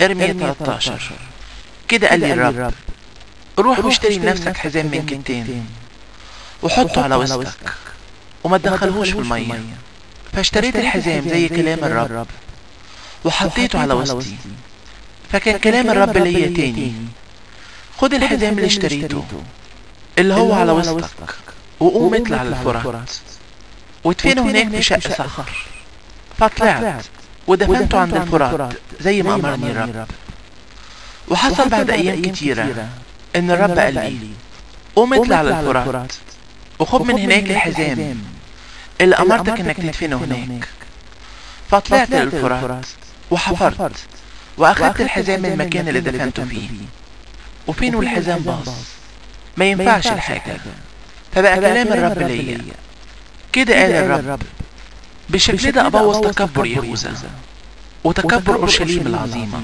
ارمية 13 كده قال لي الرب روح واشتري لنفسك حزام من كتان وحطه على وسطك وما تدخلهوش في المية فاشتريت الحزام زي كلام الرب وحطيته على وسطي فكان كلام الرب ليا تاني خد الحزام اللي اشتريته اللي هو على وسطك وقوم اطلع على الفرات وادفنه هناك في شق صخر فطلعت ودفنته عند الفرات زي ما امرني الرب وحصل بعد ايام كتيرة ان الرب قال لي قوم اطلع على الفرات وخد من هناك الحزام اللي امرتك انك تدفنه هناك فطلعت للفرات وحفرت واخدت الحزام من المكان اللي دفنته فيه وفين الحزام باظ ما ينفعش الحاجة فبقى كلام الرب ليا كده قال الرب بالشكل ده ابوظ تكبر يهوذا وتكبر اورشليم العظيمة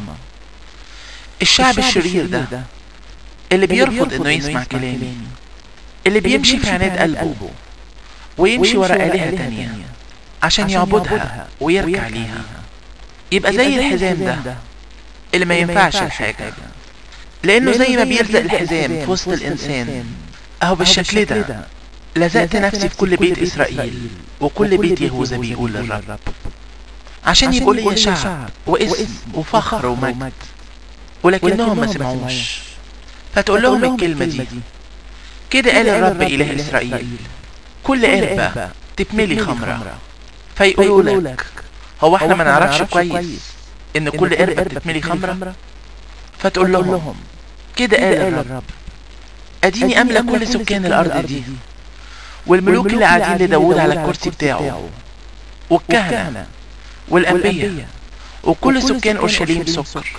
الشعب الشرير ده اللي بيرفض انه يسمع كلامي اللي بيمشي في عناد قلبه ويمشي ورا آلهة تانية عشان يعبدها ويركع ليها يبقى زي الحزام ده اللي ما ينفعش الحاجة لأنه زي ما بيلزق الحزام في وسط الإنسان أهو بالشكل ده لزقت نفسي في كل بيت إسرائيل وكل بيت يهوذا بيقول للرب عشان يبقوا لي شعب واسم وفخر ومجد ولكنهم ما سمعوش فتقول لهم الكلمة دي كده قال الرب إله إسرائيل كل قربة تتملي خمرة فيقولوا لك هو احنا ما نعرفش كويس ان كل قربة تتملي خمرة فتقول لهم كده قال الرب اديني املك كل سكان الارض دي والملوك اللي قاعدين لداود على الكرسي بتاعه والكهنة والانبياء وكل سكان اورشليم سكر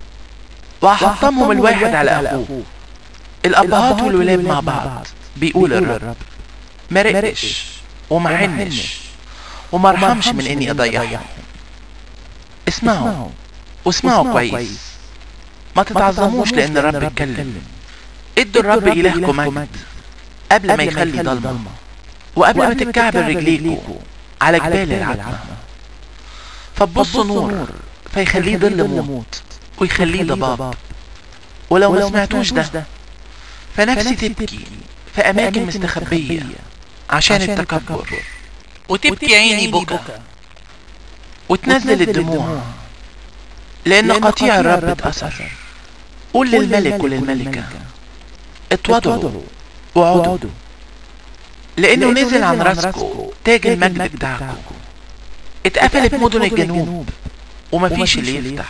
وهحطمهم الواحد على اخوه الابهات والولاد مع بعض بيقول الرب ما رقش وما عنش وما رحمش من اني اضيعهم اسمعوا واسمعوا كويس ما تتعظموش لان الرب اتكلم ادوا الرب الهكم مجد قبل ما يخلي ضلمة وقبل ما تتكعبل رجليكوا على جبال العتمة فتبصوا نور فيخليه ظل موت ويخليه ضباب ولو ما سمعتوش ده فنفسي تبكي في أماكن مستخبية عشان التكبر وتبكي عيني بكى وتنزل الدموع لأن قطيع الرب اتأثر قول للملك وللملكة اتوضعوا وعودوا لأنه نزل عن راسكم تاج المجد بتاعكم اتقفلت مدن الجنوب ومفيش اللي يفتح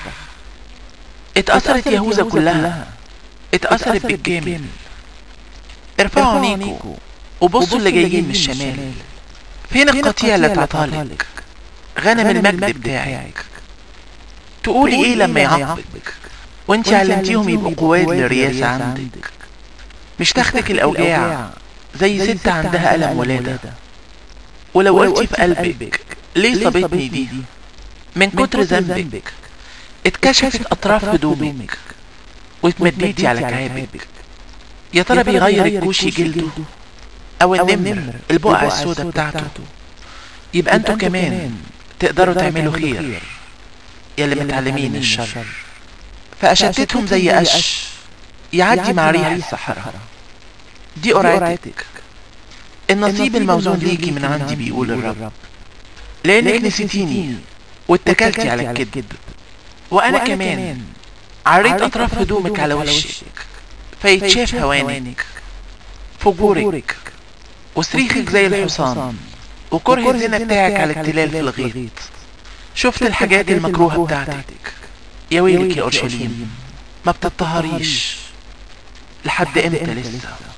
اتأثرت يهوذا كلها اتأثرت بالكامل ارفعوا عينيكوا وبصوا اللي جايين من الشمال فين القطيع اللي اتعطالك غنم المجد بتاعك تقولي ايه لما يعاقبك وانت علمتيهم يبقوا قواد للرياسة عندك مش تاخدك الاوجاع زي ست عندها ألم ولادة ولو قلتي في قلبك ليه صابتني دي من كتر ذنبك اتكشفت اطراف هدومك واتمديتي على كعابك يا ترى بيغير الكوشي جلده او النمر البقعة السوداء بتاعته يبقى انتوا كمان تقدروا تعملوا خير يا اللي متعلمين الشر فأشتتهم زي قش يعدي مع ريح الصحراء دي قرعتك النصيب الموزون ليكي من عندي بيقول الرب لانك نسيتيني واتكلتي على الكذب وانا كمان عريت اطراف هدومك على وشك فيتشاف هوانك فجورك وصريخك زي الحصان وكره الزنا بتاعك على التلال في الغيط شفت الحاجات المكروهة بتاعتك يا ويلك يا اورشليم ما بتطهريش لحد امتى لسه